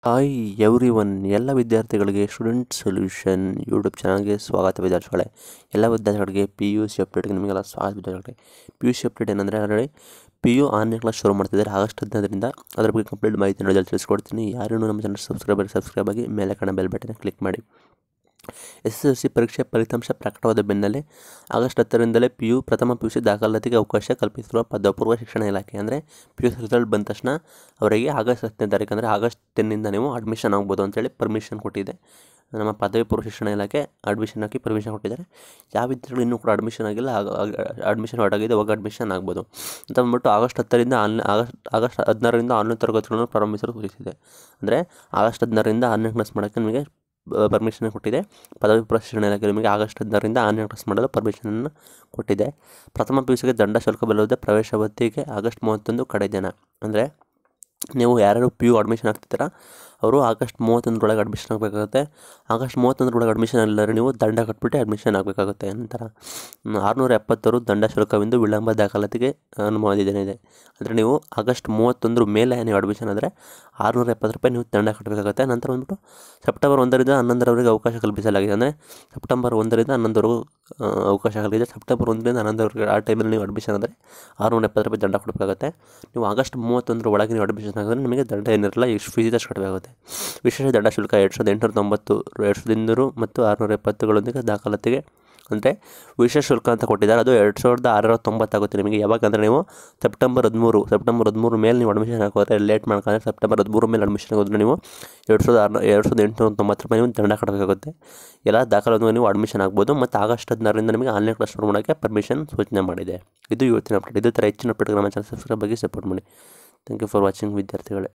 hi every one ಎಲ್ಲ ವಿದ್ಯಾರ್ಥಿಗಳಿಗೆ student solution YouTube ಚಾನಲ್ಗೆ ಸ್ವಾಗತ ವಿದ್ಯಾರ್ಥಿಗಳೇ ಎಲ್ಲ ವಿದ್ಯಾರ್ಥಿಗಳಿಗೆ ಪಿ ಯು ಸಿ ಅಪ್ಡೇಟ್ಗೆ ನಿಮಗೆಲ್ಲ ಸ್ವಾಗತ ವಿದ್ಯಾರ್ಥಿಗಳೇ ಪಿ ಯು ಸಿ ಅಪ್ಡೇಟ್ ಏನಂದರೆ already P U online class ಶುರು ಮಾಡ್ತಿದ್ದಾರೆ ಆಗಸ್ಟ್ ಹದಿನೈದರಿಂದ ಅದ್ರ ಬಗ್ಗೆ ಕಂಪ್ಲೀಟ್ ಮಾಹಿತಿ ನೋಡೋದಲ್ಲಿ ತಿಳಿಸ್ಕೊಡ್ತೀನಿ ಯಾರೂ ನಮ್ಮ ಚಾನಲ್ ಸಬ್ಸ್ಕ್ರೈಬರ್ ಸಬ್ಸ್ಕ್ರೈಬ್ ಆಗಿ ಮೇಲೆ ಕಣ ಬೆಲ್ ಬಟನ್ ಕ್ಲಿಕ್ ಮಾಡಿ ಎಸ್ ಎಸ್ ಎಲ್ ಸಿ ಪರೀಕ್ಷೆ ಫಲಿತಾಂಶ ಪ್ರಕಟವಾದ ಬೆನ್ನಲ್ಲೇ ಆಗಸ್ಟ್ ಹತ್ತರಿಂದಲೇ ಪಿ ಯು ಪ್ರಥಮ ಪಿ ಯು ಸಿ ದಾಖಲಾತಿಗೆ ಅವಕಾಶ ಕಲ್ಪಿಸಿರುವ ಪದಪೂರ್ವ ಶಿಕ್ಷಣ ಇಲಾಖೆ ಅಂದರೆ ಪಿ ಯು ಸಿ ರಿಸಲ್ಟ್ ಬಂದ ತಕ್ಷಣ ಅವರಿಗೆ ಆಗಸ್ಟ್ ಹತ್ತನೇ ತಾರೀಕು ಅಂದರೆ ಆಗಸ್ಟ್ ಟೆನ್ನಿಂದ ನೀವು ಅಡ್ಮಿಷನ್ ಆಗ್ಬೋದು ಅಂತೇಳಿ ಪರ್ಮಿಷನ್ ಕೊಟ್ಟಿದೆ ನಮ್ಮ ಪದವಿ ಪೂರ್ವ ಶಿಕ್ಷಣ ಇಲಾಖೆ ಅಡ್ಮಿಷನ್ ಹಾಕಿ ಪರ್ಮಿಷನ್ ಕೊಟ್ಟಿದ್ದಾರೆ ಯಾವ ವಿದ್ಯಾರ್ಥಿಗಳು ಇನ್ನೂ ಕೂಡ ಅಡ್ಮಿಷನ್ ಆಗಿಲ್ಲ ಅಡ್ಮಿಷನ್ ಹೊರಟಾಗಿದೆ ಅವಾಗ ಅಡ್ಮಿಷನ್ ಆಗ್ಬೋದು ಅಂತ ಅಂದ್ಬಿಟ್ಟು ಆಗಸ್ಟ್ ಹತ್ತರಿಂದ ಆನ್ಲೈನ್ ಆಗಸ್ಟ್ ಆಗಸ್ಟ್ ಹದಿನಾರರಿಂದ ಆನ್ಲೈನ್ ತರಗತಿಗಳನ್ನು ಪ್ರಾರಂಭಿಸಲು ಸೂಚಿಸಿದೆ ಅಂದರೆ ಆಗಸ್ಟ್ ಹದಿನಾರರಿಂದ ಆನ್ಲೈನ್ ಕ್ಲಾಸ್ ಮಾಡೋಕ್ಕೆ ನಿಮಗೆ ಪರ್ಮಿಷನ್ ಕೊಟ್ಟಿದೆ ಪದವಿ ಪೂರ್ವ ಶಿಕ್ಷಣ ಇಲಾಖೆ ನಿಮಗೆ ಆಗಸ್ಟ್ ಹದಿನಾರರಿಂದ ಆನ್ಲೈನ್ ಕ್ಲಾಸ್ ಮಾಡಲು ಪರ್ಮಿಷನನ್ನು ಕೊಟ್ಟಿದೆ ಪ್ರಥಮ ಪಿ ಯು ಸಿಗೆ ದಂಡ ಶುಲ್ಕ ಬಲ್ಲದೆ ಪ್ರವೇಶ ಭತ್ಯೆಗೆ ಆಗಸ್ಟ್ ಮೂವತ್ತೊಂದು ಕಡೆ ದಿನ ಅಂದರೆ ನೀವು ಯಾರ್ಯಾರು ಪಿ ಯು ಅಡ್ಮಿಷನ್ ಆಗ್ತಿದ್ದೀರಾ ಅವರು ಆಗಸ್ಟ್ ಮೂವತ್ತೊಂದರೊಳಗೆ ಅಡ್ಮಿಷನ್ ಆಗಬೇಕಾಗುತ್ತೆ ಆಗಸ್ಟ್ ಮೂವತ್ತೊಂದರೊಳಗೆ ಅಡ್ಮಿಷನ್ ಇಲ್ಲದ್ರೆ ನೀವು ದಂಡ ಕಟ್ಬಿಟ್ಟು ಅಡ್ಮಿಷನ್ ಆಗಬೇಕಾಗುತ್ತೆ ನಂತರ ಆರುನೂರ ಎಪ್ಪತ್ತರು ದಂಡ ಶುಲ್ಕವೆಂದು ವಿಳಂಬ ದಾಖಲಾತಿಗೆ ಅನುಮೋದನೆ ಇದೆ ಅಂದರೆ ನೀವು ಆಗಸ್ಟ್ ಮೂವತ್ತೊಂದರ ಮೇಲೆ ನೀವು ಅಡ್ಮಿಷನ್ ಆದರೆ ಆರುನೂರ ಎಪ್ಪತ್ತು ರೂಪಾಯಿ ನೀವು ದಂಡ ಕಟ್ಟಬೇಕಾಗುತ್ತೆ ನಂತರ ಬಂದ್ಬಿಟ್ಟು ಸೆಪ್ಟೆಂಬರ್ ಒಂದರಿಂದ ಹನ್ನೊಂದರವರೆಗೆ ಅವಕಾಶ ಕಲ್ಪಿಸಲಾಗಿದೆ ಅಂದರೆ ಸೆಪ್ಟೆಂಬರ್ ಒಂದರಿಂದ ಹನ್ನೊಂದರವರೆಗೂ ಅವಕಾಶ ಕಲ್ಪಿದೆ ಸೆಪ್ಟೆಂಬರ್ ಒಂದರಿಂದ ಹನ್ನೊಂದರವರೆಗೆ ಆ ಟೈಮಲ್ಲಿ ನೀವು ಅಡ್ಮಿಷನ್ ಆದರೆ ಆರುನೂರ ಎಪ್ಪತ್ತು ರೂಪಾಯಿ ದಂಡ ಕೊಡಬೇಕಾಗುತ್ತೆ ನೀವು ಆಗಸ್ಟ್ ಮೂವತ್ತೊಂದರ ಒಳಗೆ ನೀವು ಅಡ್ಮಿಷನ್ ಆಗಿದ್ರೆ ನಿಮಗೆ ದಂಡ ಏನಿರಲ್ಲ ಎಷ್ಟು ಫೀಸ್ ಅಷ್ಟು ಕಟ್ಟಬೇಕಾಗುತ್ತೆ ವಿಶೇಷ ದಂಡ ಶುಲ್ಕ ಎರಡು ಸಾವಿರದ ಎಂಟುನೂರ ತೊಂಬತ್ತು ಎರಡು ಸಾವಿರದ ಇನ್ನೂರು ಮತ್ತು ಆರುನೂರ ಎಪ್ಪತ್ತುಗಳೊಂದಿಗೆ ದಾಖಲಾತಿಗೆ ಅಂದರೆ ವಿಶೇಷ ಶುಲ್ಕ ಅಂತ ಕೊಟ್ಟಿದ್ದಾರೆ ಅದು ಎರಡು ಸಾವಿರದ ಆರುನೂರ ತೊಂಬತ್ತಾಗುತ್ತೆ ನಿಮಗೆ ಯಾವಾಗಂದರೆ ನೀವು ಸೆಪ್ಟೆಂಬರ್ ಹದಿಮೂರು ಸೆಪ್ಟೆಂಬರ್ ಹದಿಮೂರು ಮೇಲೆ ನೀವು ಅಡ್ಮಿಷನ್ ಹಾಕೋದ್ರೆ ಲೇಟ್ ಮಾಡ್ಕೊಂಡ್ರೆ ಸೆಪ್ಟೆಂಬರ್ ಹದಿಮೂರು ಮೇಲೆ ಅಡ್ಮಿಷನ್ ಆಗೋದ್ರೆ ನೀವು ಎರಡು ಸಾವಿರದ ಆರು ಎರಡು ಸಾವಿರದ ಎಂಟುನೂರ ತೊಂಬತ್ತು ರೂಪಾಯಿ ನೀವು ದಂಡ ಕಟ್ಟಬೇಕಾಗುತ್ತೆ ಎಲ್ಲ ದಾಖಲಾತಿ ನೀವು ಅಡ್ಮಿಷನ್ ಆಗ್ಬೋದು ಮತ್ತು ಆಗಸ್ಟ್ ಹದಿನಾರರಿಂದ ನಿಮಗೆ ಆನ್ಲೈನ್ ಕ್ಲಾಸ್ ಶುರು ಮಾಡೋಕ್ಕೆ ಪರ್ಮಿಷನ್ ಸೂಚನೆ ಮಾಡಿದೆ ಇದು ಇವತ್ತಿನ ಅಪ್ಡೇಟ್ ಇದೇ ಥರ ಹೆಚ್ಚಿನ ಅಪ್ಡೇಟ್ ನಮ್ಮ ಚಾನಲ್ ಸಬ್ಸ್ಕ್ರೈಬ್ ಆಗಿ ಸಪೋರ್ಟ್ ಮಾಡಿ ಥ್ಯಾಂಕ್ ಯು ಫಾರ್ ವಾಚಿಂಗ್ ವಿದ್ಯಾರ್ಥಿಗಳೇ